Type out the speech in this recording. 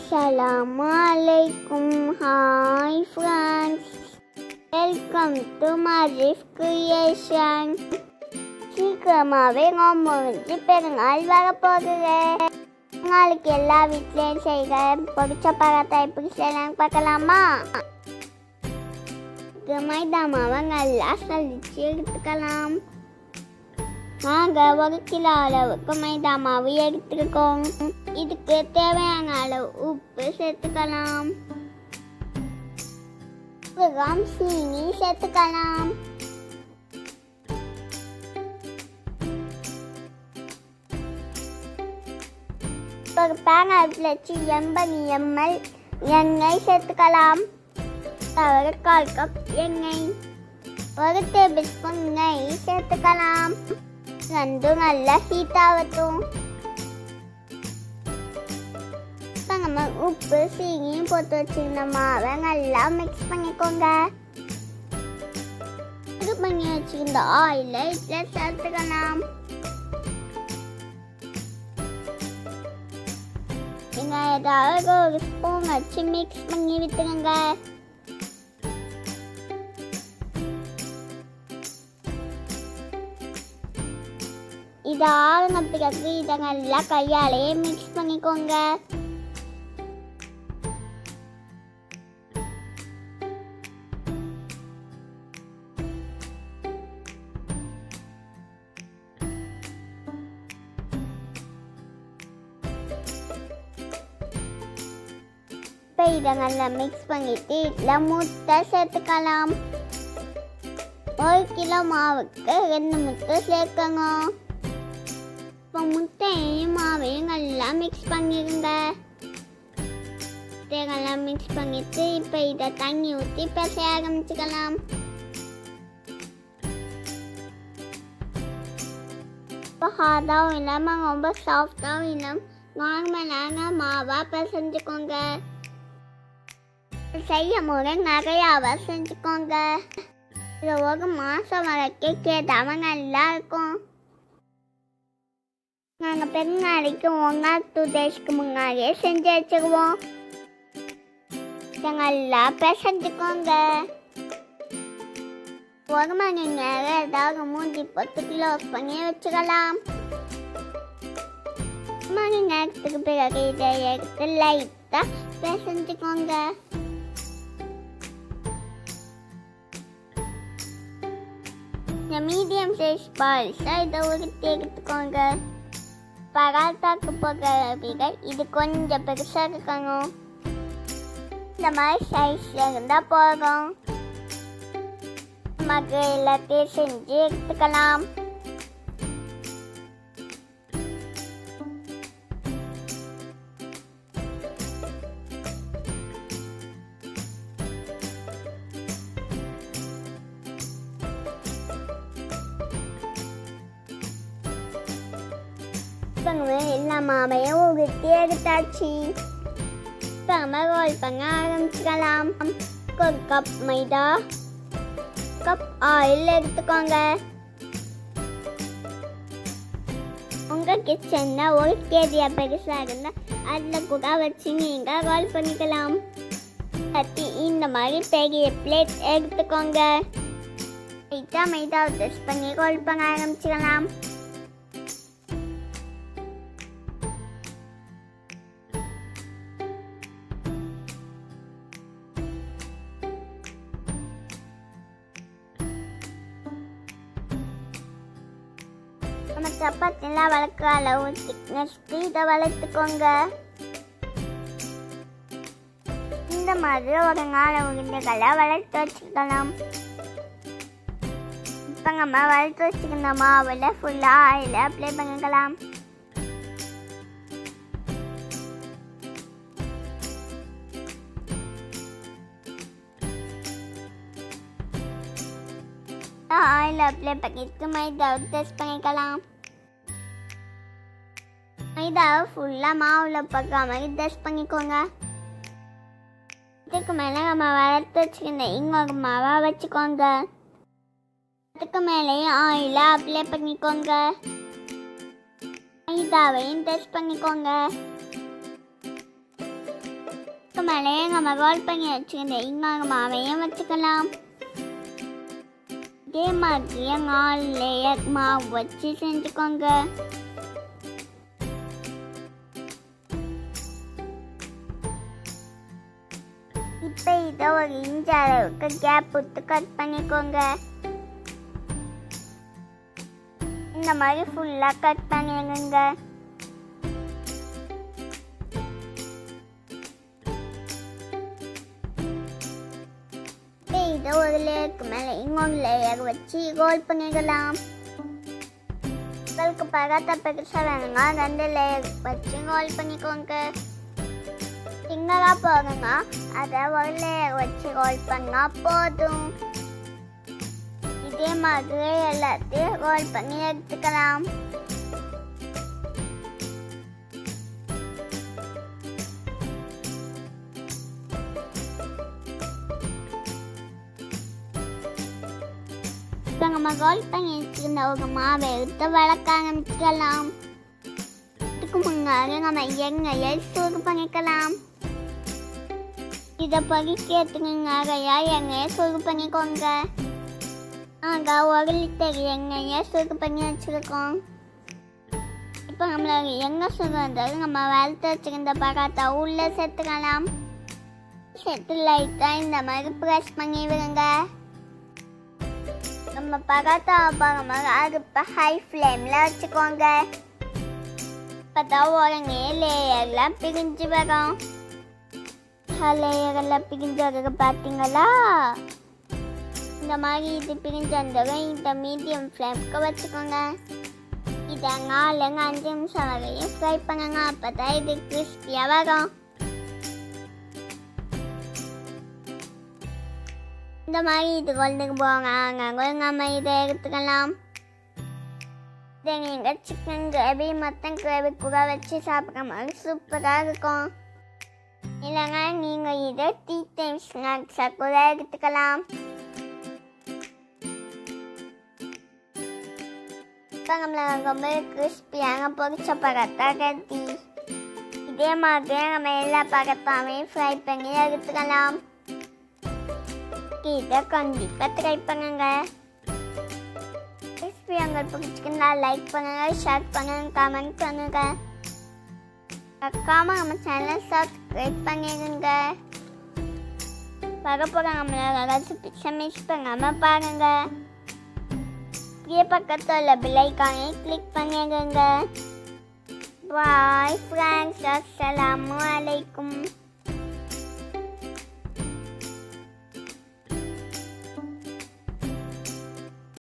அஸ்ஸலாமு அலைக்கும் hi friends welcome to Marif creation சீக்கிரமாகவே நோம்பு முடிஞ்சு பெருநாள் வரப்போகுது நாளைக்கு எல்லா வீட்லேயும் செய்கிற பொடிச்ச பழத்தை எப்படி செய்யலாம்னு பார்க்கலாமா இதுக்கு மைதா மாவை நல்லா சலிச்சு எடுத்துக்கலாம் நாங்கள் ஒரு கிலோ அளவுக்கு மைதா மாவு எடுத்துருக்கோம் இதுக்கு தேவையான அளவு உப்பு சேர்த்துக்கலாம் கிராம் சீனி சேர்த்துக்கலாம் ஒரு பேன் அடுப்பில் வச்சு எண்பது எம்எல் எண்ணெய் சேர்த்துக்கலாம் ஒரு கால் கப் எண்ணெய் ஒரு டேபிள் ஸ்பூன் நெய் சேர்த்துக்கலாம் ரெண்டும் நல்லா ஹீட் ஆகட்டும் இப்போ நம்ம உப்பு சீனியும் போட்டு வச்சிருந்த மாவை நல்லா மிக்ஸ் பண்ணிக்கோங்க இது பண்ணி வச்சிருந்த ஆயிலை இதில் சேர்த்துக்கலாம் நீங்கள் ஏதாவது ஒரு ஸ்பூன் வச்சு மிக்ஸ் பண்ணி விட்டுருங்க இது ஆறுன பிறகு இதை நல்லா கையாலேயே மிக்ஸ் பண்ணிக்கோங்க இப்போ இதை நல்லா மிக்ஸ் பண்ணிட்டு இதில் முட்டை சேர்த்துக்கலாம் ஒரு கிலோ மாவுக்கு ரெண்டு முட்டை சேர்க்கணும் இப்போ முட்டையும் மாவையும் நல்லா மிக்ஸ் பண்ணிடுங்க முட்டையை நல்லா மிக்ஸ் பண்ணிட்டு இப்போ இதை தண்ணி ஊற்றி பிசைய ஆரம்பிச்சுக்கலாம் இப்போ ஹார்டாகவும் இல்லாமல் ரொம்ப சாஃப்டாகவும் இல்லாமல் நார்மலான மாவாக பிசைஞ்சுக்கோங்க செய்யும் போது நிறையாவா செஞ்சுக்கோங்க இது ஒரு மாதம் வரைக்கும் கேட்டாமல் நல்லா இருக்கும் நாங்கள் பெருநாளைக்கு ஒன் டூ டேஸ்க்கு முன்னாடியே செஞ்சு வச்சுக்குவோம் இதை நல்லா பிசைஞ்சுக்கோங்க ஒரு மணி நேரம் ஏதாவது மூஞ்சி போட்டு க்ளோஸ் பண்ணி வச்சுக்கலாம் மணி நேரத்துக்கு பிறகு இதை எடுத்து லைட்டாக பிசைஞ்சுக்கோங்க இந்த மீடியம் சைஸ் பால்ஸாக இதை உருட்டி எடுத்துக்கோங்க பராத்தாக்கு போகிற விட இது கொஞ்சம் பெருசாக இருக்கணும் இந்த மாதிரி சைஸில் இருந்தால் போதும் நமக்கு எல்லாத்தையும் செஞ்சு எடுத்துக்கலாம் இப்போ எல்லா மாவையும் உருட்டி எடுத்தாச்சு இப்போ நம்ம ரோல் பண்ண ஆரம்பிச்சுக்கலாம் ஒரு கப் மைதா கப் ஆயில் எடுத்துக்கோங்க உங்கள் கிச்சனில் ஒரு கேதியா பெருசாக இருந்தால் அதில் கூட வச்சு நீங்கள் ரோல் பண்ணிக்கலாம் கத்தி இந்த மாதிரி பெரிய பிளேட் எடுத்துக்கோங்க மைதா மைதாவை டெஸ்ட் பண்ணி ரோல் பண்ண ஆரம்பிச்சுக்கலாம் நம்ம சப்பாத்திலாம் வளர்க்குற அளவு திக்னஸ்க்கு இதை வளர்த்துக்கோங்க இந்த மாதிரி ஒரு நாலு உருண்டைகளை வளர்த்து வச்சுக்கலாம் இப்போ நம்ம வளர்த்து வச்சுக்கிற மாவில் ஃபுல்லாக ஆயில் அப்ளை பண்ணிக்கலாம் ஆயில் அப்ளை பண்ணிட்டு மைதாவை டெஸ்ட் பண்ணிக்கலாம் மைதாவை ஃபுல்லாக மாவில் பக்கம் மாதிரி டெஸ்ட் பண்ணிக்கோங்க இதுக்கு மேலே நம்ம வளர்த்து வச்சுருந்த இன்னொரு மாவை வச்சுக்கோங்க அதுக்கு மேலேயும் ஆயிலை அப்ளை பண்ணிக்கோங்க மைதாவையும் டெஸ்ட் பண்ணிக்கோங்க மேலேயே நம்ம ரோல் பண்ணி வச்சுக்கிட்டு இன்னொரு மாவையும் வச்சுக்கலாம் இதே மாதிரியே நாலு லேயர் மாவு வச்சு செஞ்சுக்கோங்க இப்போ இதை ஒரு இன்ச் அளவுக்கு கேப் விட்டு கட் பண்ணிக்கோங்க இந்த மாதிரி ஃபுல்லாக கட் பண்ணிடுங்க இப்போ இதை ஒரு லேயருக்கு மேலே இன்னொரு லேயர் வச்சு ரோல் பண்ணிடலாம் உங்களுக்கு பகத்த பெருசாக வேணுங்க ரெண்டு லேயர் வச்சு ரோல் பண்ணிக்கோங்க சின்னதாக போடுங்க அதை ஒரு லேயர் வச்சு ரோல் பண்ணால் போதும் இதே மாதிரி எல்லாத்தையும் ரோல் பண்ணி எடுத்துக்கலாம் இப்போ நம்ம ரோல் பண்ணி வச்சிருந்த ஒரு மாவை எடுத்து வளர்க்க ஆரம்பிக்கலாம் இதுக்கு முன்னாடி நம்ம எண்ணெயை சூடு பண்ணிக்கலாம் இதை பொறிக்கிறதுக்கு நிறையா எண்ணெயை சூடு பண்ணிக்கோங்க நாங்கள் ஒரு லிட்டர் எண்ணெயை சூடு பண்ணி வச்சுருக்கோம் இப்போ நம்மளோட எண்ணெய் சூடு வந்தது நம்ம வளர்த்து வச்சுருந்த பராத்தா உள்ளே சேர்த்துக்கலாம் சேர்த்து லைட்டாக இந்த மாதிரி ப்ரெஸ் பண்ணி விடுங்க நம்ம பராத்தாவை பார்க்கும்போது அடுப்பை ஹை ஃப்ளேமில் வச்சுக்கோங்க இப்போ தான் உடனே லேயர்லாம் பிரிஞ்சு வரும் லேயரெல்லாம் பிரிஞ்சு வரது பார்த்தீங்களா இந்த மாதிரி இது பிரிஞ்சு வந்ததும் இந்த மீடியம் ஃப்ளேம்க்கு வச்சுக்கோங்க இதை நாலுங்க அஞ்சு நிமிஷம் வரையும் ஃப்ரை பண்ணுங்க அப்போ தான் இது கிறிஸ்பியாக வரும் இந்த மாதிரி இது கொண்டுக்கு போங்க அங்கே நம்ம இதை எடுத்துக்கலாம் இதை நீங்கள் சிக்கன் கிரேவி மட்டன் கிரேவி கூட வச்சு சாப்பிட்ற மாதிரி சூப்பராக இருக்கும் இல்லைங்க நீங்கள் இதை டீ டைம் ஸ்நாக்ஸாக கூட எடுத்துக்கலாம் இப்போ நம்மளை ரொம்ப கிறிஸ்பியாக பொரிச்ச பழத்தா கட்டி இதே மாதிரி நம்ம எல்லா பழத்தாவையும் ஃப்ரை பண்ணி எடுத்துக்கலாம் இதை கண்டிப்பாக ட்ரை பண்ணுங்க ரெசிபி உங்களுக்கு பிடிச்சிருந்தா லைக் பண்ணுங்க ஷேர் பண்ணுங்க கமெண்ட் பண்ணுங்க மறக்காம நம்ம சேனலை சப்ஸ்கிரைப் பண்ணிடுங்க வரப்போகிற நம்மளோட ரெசிபி மிஸ் பண்ணாமல் பாருங்க இப்படியே பக்கத்தில் உள்ள பில்லைக்கானே கிளிக் பண்ணிடுங்க பாய் ஃப்ரெண்ட்ஸ் அஸ்ஸலாமு அலைக்கும்